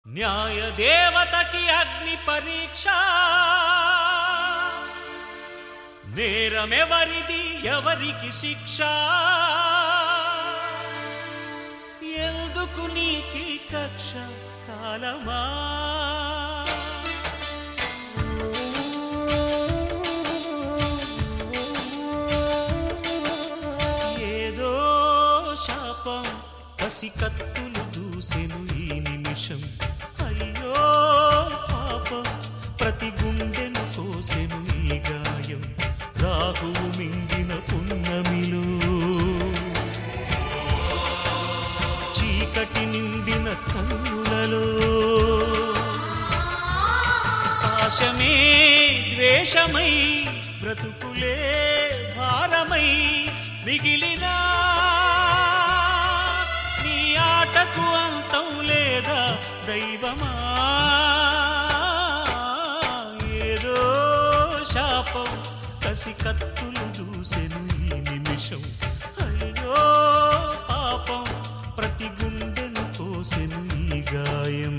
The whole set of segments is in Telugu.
న్యాయ దేవతకి అగ్ని పరీక్ష నేరమెవరిది ఎవరికి శిక్ష ఎందుకు నీకి కక్ష కాలమా ఏదో శాపం పసి కత్తులు దూసెను ఈ నిమిషం అయ్యో పాపం ప్రతి గుండెను కోసెను ఈ గాయం రాహువు మింగిన పున్నమిలో చీకటి నిండిన కన్నులలో పాశమే ద్వేషమై బ్రతుకులే భారమై మిగిలినా నీ ఆటకు అంతం లేదా దైవమా ఏదో శాపం కసి కత్తులు చూసెను ఈ నిమిషం అయ్యో పాపం ప్రతి గుండెను కోసెను ఈ గాయం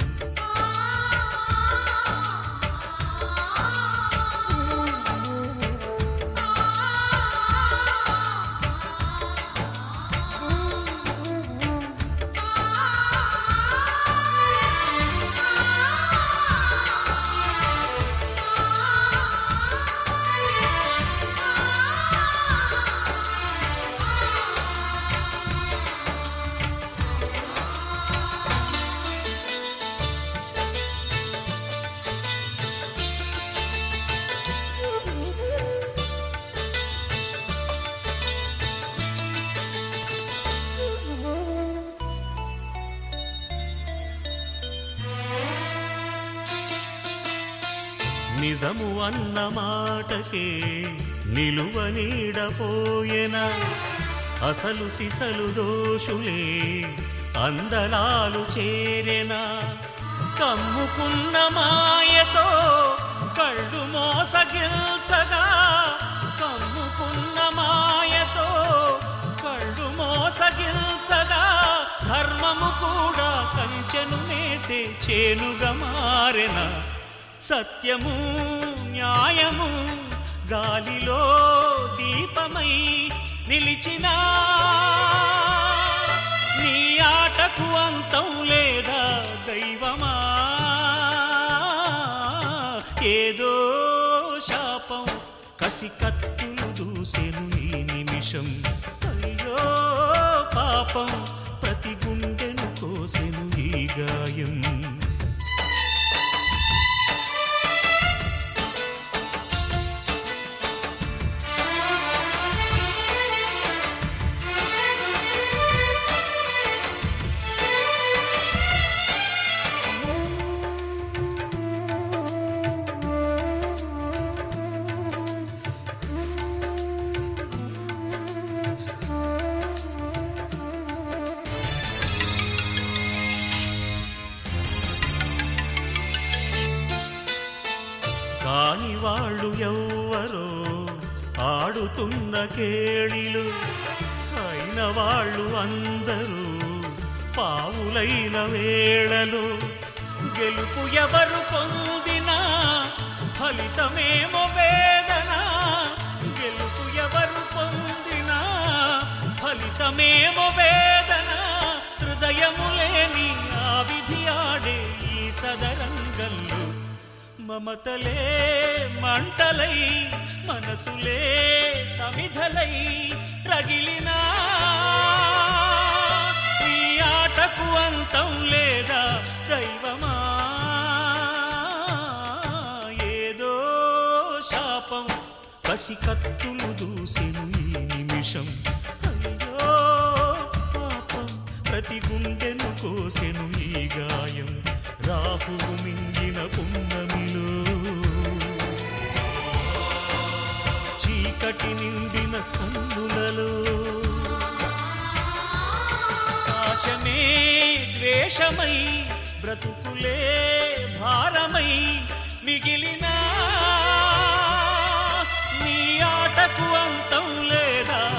నిజము అన్న మాటకే నిలువ నీడపోయెనా అసలు సిసలు దోషులే అందలాలు చేరెనా కమ్ముకున్న మాయతో కళ్ళు మోసగిల్చగా కమ్ముకున్న మాయతో కళ్ళు మోసగిల్చగా ధర్మము కూడా కంచెను మేసే చేనుగా మారెనా సత్యము న్యాయము గాలిలో దీపమై నిలిచిన నీ ఆటకు అంతం లేదా దైవమా ఏదో శాపం కసి కత్తులు దూసెను ఈ నిమిషం అయ్యో పాపం ప్రతి గుండెను కోసెను ఈ గాయం కాని వాళ్ళు ఎవ్వరో ఆడుతున్న కేళిలు అయిన వాళ్ళు అందరూ పావులైన వేళలు గెలుపు ఎవరు పొందినా ఫలితమేమో వేదన గెలుపు ఎవరు పొందినా ఫలితమేమో వేదన హృదయము లేని ఆ విధి ఆడే ఈ చదరంగంలో మమతలే మంటలై మనసులే సమిధలై రగిలినా నీ ఆటకు అంతం లేదా దైవమా ఏదో శాపం కసి కత్తులు దూసెను ఈ నిమిషం అయ్యో పాపం ప్రతి గుండెను కోసెను ఈ గాయం రాహువు మింగిన పున్నమిలో చీకటి నిండిన కన్నులలో పాశమే ద్వేషమై బ్రతుకులే భారమై మిగిలిన నీ ఆటకు అంతం లేదా